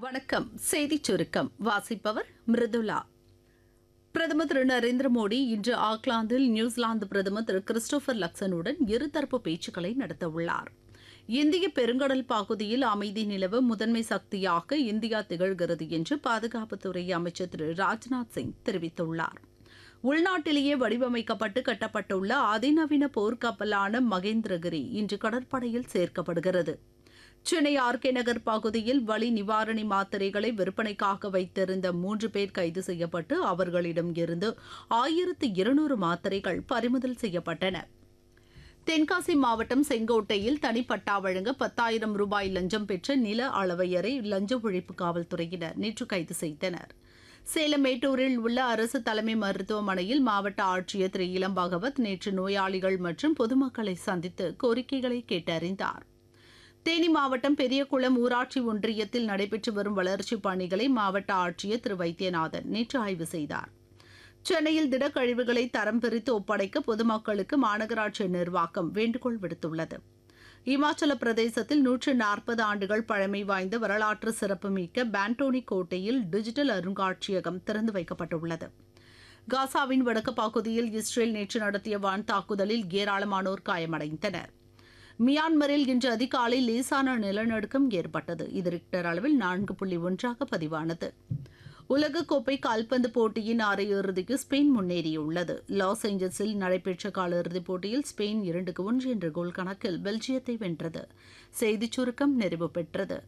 வணக்கம் செய்திச் சுருக்கம் வாசிப்பவர் மிருதுலா பிரதமர் திரு நரேந்திர மோடி இன்று ஆக்லாந்தில் நியூசிலாந்து பிரதமர் திரு கிறிஸ்டோபர் லக்சனுடன் இருதரப்பு பேச்சுக்களை நடத்தவுள்ளார் இந்திய பெருங்கடல் பகுதியில் அமைதி நிலவ முதன்மை சக்தியாக இந்தியா திகழ்கிறது என்று பாதுகாப்புத்துறை அமைச்சர் திரு ராஜ்நாத் சிங் தெரிவித்துள்ளார் உள்நாட்டிலேயே வடிவமைக்கப்பட்டு கட்டப்பட்டுள்ள அதிநவீன போர்க்கப்பலான மகேந்திரகிரி இன்று கடற்படையில் சேர்க்கப்படுகிறது சென்னை ஆர்கே நகர் பகுதியில் வலி நிவாரணி மாத்திரைகளை விற்பனைக்காக வைத்திருந்த மூன்று பேர் கைது செய்யப்பட்டு அவர்களிடம் இருந்து ஆயிரத்து இருநூறு மாத்திரைகள் பறிமுதல் செய்யப்பட்டன தென்காசி மாவட்டம் செங்கோட்டையில் தனிப்பட்டா வழங்க பத்தாயிரம் ரூபாய் லஞ்சம் பெற்ற நில அளவையரை லஞ்ச ஒழிப்பு காவல்துறையினர் நேற்று கைது செய்தனர் சேலம் மேட்டூரில் உள்ள அரசு தலைமை மருத்துவமனையில் மாவட்ட ஆட்சியர் திரு இளம் பகவத் நேற்று நோயாளிகள் மற்றும் பொதுமக்களை சந்தித்து கோரிக்கைகளை கேட்டறிந்தார் தேனி மாவட்டம் பெரியகுளம் ஊராட்சி ஒன்றியத்தில் நடைபெற்று வரும் வளர்ச்சிப் பணிகளை மாவட்ட ஆட்சியர் திரு வைத்தியநாதன் நேற்று ஆய்வு செய்தார் சென்னையில் திடக்கழிவுகளை தரம் பிரித்து ஒப்படைக்க பொதுமக்களுக்கு மாநகராட்சி நிர்வாகம் வேண்டுகோள் விடுத்துள்ளது இமாச்சல பிரதேசத்தில் நூற்று நாற்பது ஆண்டுகள் பழமை வாய்ந்த வரலாற்று சிறப்புமிக்க பாண்டோனி கோட்டையில் டிஜிட்டல் அருங்காட்சியகம் திறந்து வைக்கப்பட்டுள்ளது காசாவின் வடக்கு பகுதியில் இஸ்ரேல் நேற்று நடத்திய வான் தாக்குதலில் ஏராளமானோர் காயமடைந்தனர் மியான்மரில் இன்று அதிகாலை லேசான நிலநடுக்கம் ஏற்பட்டது இது ரிக்டர் அளவில் நான்கு புள்ளி ஒன்றாக பதிவானது உலகக்கோப்பை கால்பந்து போட்டியின் அரையிறுதிக்கு ஸ்பெயின் முன்னேறியுள்ளது லாஸ் ஏஞ்சல்ஸில் நடைபெற்ற காலிறுதிப் போட்டியில் ஸ்பெயின் இரண்டுக்கு ஒன்று என்ற கோல் கணக்கில் பெல்ஜியத்தை வென்றது செய்திச் சுருக்கம் நிறைவு பெற்றது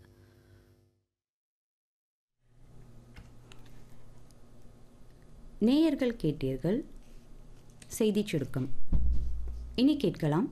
நேயர்கள் கேட்டீர்கள் செய்திச் சுருக்கம் இனி கேட்கலாம்